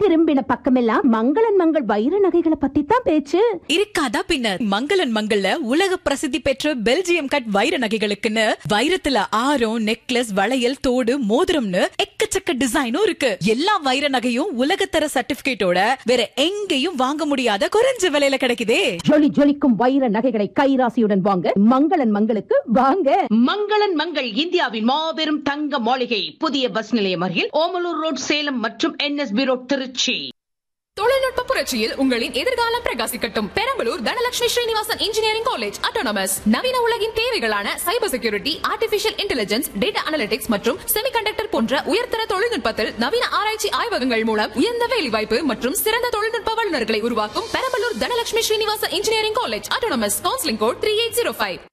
திரும்பின பக்கமெல்லாம் மங்களன் மங்கள் வைர நகைகளை பத்தி தான் பேச்சு இருக்காதா பின்ன மங்களன் மங்கள்ல உலக பிரசித்தி பெற்ற பெல்ஜியம் கட் வைர நகைகளுக்குன்னு வைரத்துல ஆரம் நெக்லஸ் வளையல் தோடு மோதிரம்னு எக்கச்சக்க டிசைனும் இருக்கு எல்லா வைர நகையும் உலகத்தர சர்டிபிகேட்டோட வேற எங்கேயும் வாங்க முடியாத குறைஞ்ச விலையில கிடைக்குதே ஜொலி ஜொலிக்கும் வைர நகைகளை கைராசியுடன் வாங்க மங்களன் மங்களுக்கு வாங்க மங்களன் மங்கள் இந்தியாவின் மாபெரும் தங்க மாளிகை புதிய பஸ் நிலையம் அருகில் ஓமலூர் ரோட் சேலம் மற்றும் என்எஸ்பி ரோட் திருச்சி தொழில்நுட்ப புரட்சியில் உங்களின் எதிர்காலம் பிரகாசிக்கட்டும் Perambalur Dhanalakshmi Srinivasan engineering college autonomous நவீன உலகின் தேவைகளான cyber security artificial intelligence data analytics மற்றும் செமிகண்டக்டர் போன்ற உயர்தர தொழில்நுட்பத்தில் நவீன ஆராய்ச்சி ஆய்வகங்கள் மூலம் உயர்ந்த வேலைவாய்ப்பு மற்றும் சிறந்த தொழில்நுட்ப வல்லுநர்களை உருவாக்கும் Perambalur Dhanalakshmi Srinivasan engineering college autonomous counselling code three eight zero five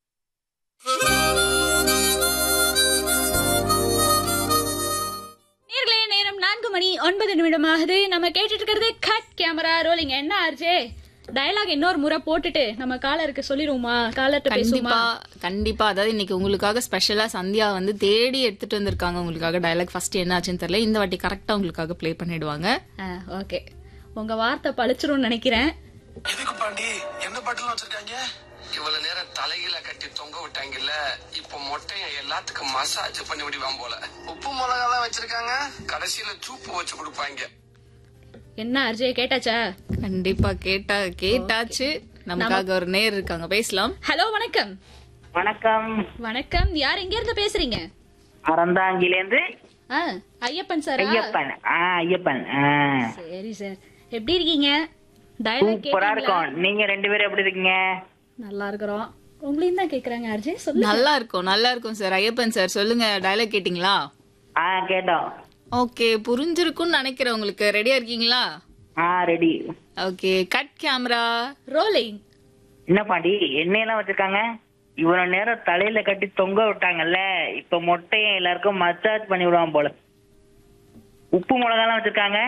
நேர்களே நேரம் நான்கு மணி ஒன்பது நிமிடமாகுது நம்ம கேட்டுட்டு இருக்கிறது கட் கேமரா ரோலிங் என்ன ஆர்ஜே டயலாக் இன்னொரு முறை போட்டுட்டு நம்ம காலருக்கு சொல்லிடுவோமா காலர்ட்ட பேசுவோமா கண்டிப்பா கண்டிப்பா அதாவது இன்னைக்கு உங்களுக்காக ஸ்பெஷலா சந்தியா வந்து தேடி எடுத்துட்டு வந்திருக்காங்க உங்களுக்காக டயலாக் ஃபர்ஸ்ட் என்ன ஆச்சுன்னு தெரியல இந்த வாட்டி கரெக்டா உங்களுக்காக ப்ளே பண்ணிடுவாங்க ஓகே உங்க வார்த்தை பழிச்சிரும்னு நினைக்கிறேன் எதுக்கு பாண்டி என்ன பாட்டுலாம் வச்சிருக்காங்க இவ்வளவு நேரம் தலையில கட்டி தொங்க விட்டாங்கல்ல இப்ப மொட்டைய எல்லாத்துக்கும் மசாஜ் பண்ணி விடுவான் போல உப்பு மிளகாலாம் வச்சிருக்காங்க கடைசியில சூப்பு வச்சு கொடுப்பாங்க என்ன ஆர்ஜே கேட்டாச்சா கண்டிப்பா கேட்டா கேட்டாச்சு நமக்காக ஒரு நேர் இருக்காங்க பேசலாம் ஹலோ வணக்கம் வணக்கம் வணக்கம் யார் எங்க இருந்து பேசுறீங்க அறந்தாங்கிலேருந்து ஆ, ஐயப்பன் சார் ஐயப்பன் ஆ ஐயப்பன் ஆ. சரி சார் எப்படி இருக்கீங்க டயலாக் சூப்பரா கேட்டீங்களா இருக்கும் நீங்க ரெண்டு பேரும் எப்படி இருக்கீங்க நல்லா இருக்கிறோம் உங்களையும் தான் கேக்குறாங்க ஆர்ஜே சொல்லு நல்லா இருக்கும் நல்லா இருக்கும் சார் ஐயப்பன் சார் சொல்லுங்க டயலாக் கேட்டிங்களா ஆ கேட்டோம் ஓகே புரிஞ்சிருக்கும்னு நினைக்கிறேன் உங்களுக்கு ரெடியா இருக்கீங்களா ஆ ready okay cut camera rolling என்ன பாண்டி எண்ணெயெல்லாம் வச்சிருக்காங்க இவ்வளவு நேரம் தலையில கட்டி தொங்க விட்டாங்கல்ல இப்ப மொட்டையை எல்லாருக்கும் மசாஜ் பண்ணி விடுவான் போல உப்பு மிளகாலாம் வச்சிருக்காங்க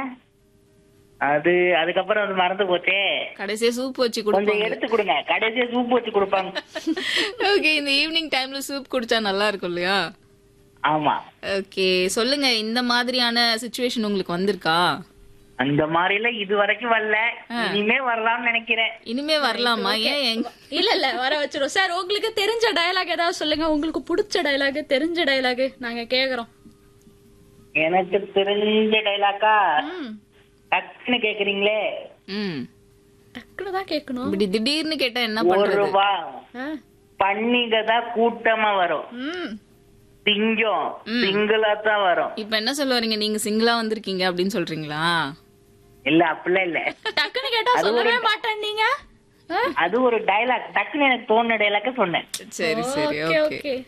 அது அதுக்கப்புறம் அது மறந்து போச்சே கடைசியா சூப் வச்சு கொஞ்சம் கொடுப்பாங்க எடுத்து கொடுங்க கடைசியா சூப் வச்சு கொடுப்பாங்க ஓகே இந்த ஈவினிங் டைம்ல சூப் குடிச்சா நல்லா இருக்கும் இல்லையா ஆமா ஓகே சொல்லுங்க இந்த மாதிரியான சுச்சுவேஷன் உங்களுக்கு வந்திருக்கா அந்த மாதிரி எல்லாம் இது வரைக்கும் வரல இனிமே வரலாம்னு நினைக்கிறேன் இனிமே வரலாமா ஏன் எங்க- இல்ல இல்ல வர வச்சிரும் சார் உங்களுக்கு தெரிஞ்ச டயலாக் ஏதாவது சொல்லுங்க உங்களுக்கு பிடிச்ச டயலாக் தெரிஞ்ச டயலாக் நாங்க கேக்குறோம் எனக்கு தெரிஞ்ச டைலாக்கா ம், டக்குன்னு கேக்குறீங்களே ம் டக்குனு தான் கேட்கணும் இப்படி திடீர்னு கேட்டா என்ன ஒரு பண்றது ரூபா ஆ, பன்னிங்க தான் கூட்டமா வரும் ம், சிங்கம் சிங்கிளா தான் வரும் இப்ப என்ன சொல்ல வரீங்க நீங்க சிங்கிளா வந்திருக்கீங்க அப்படின்னு சொல்றீங்களா இல்ல அப்படிலாம் இல்ல டக்குன்னு கேட்டா சொல்லவே மாட்டேன் நீங்க அது ஒரு டைலாக் டக்குன்னு எனக்கு தோணுன டைலாக்க சொன்னேன் சரி சரி ஓகே ஓகே ஓகே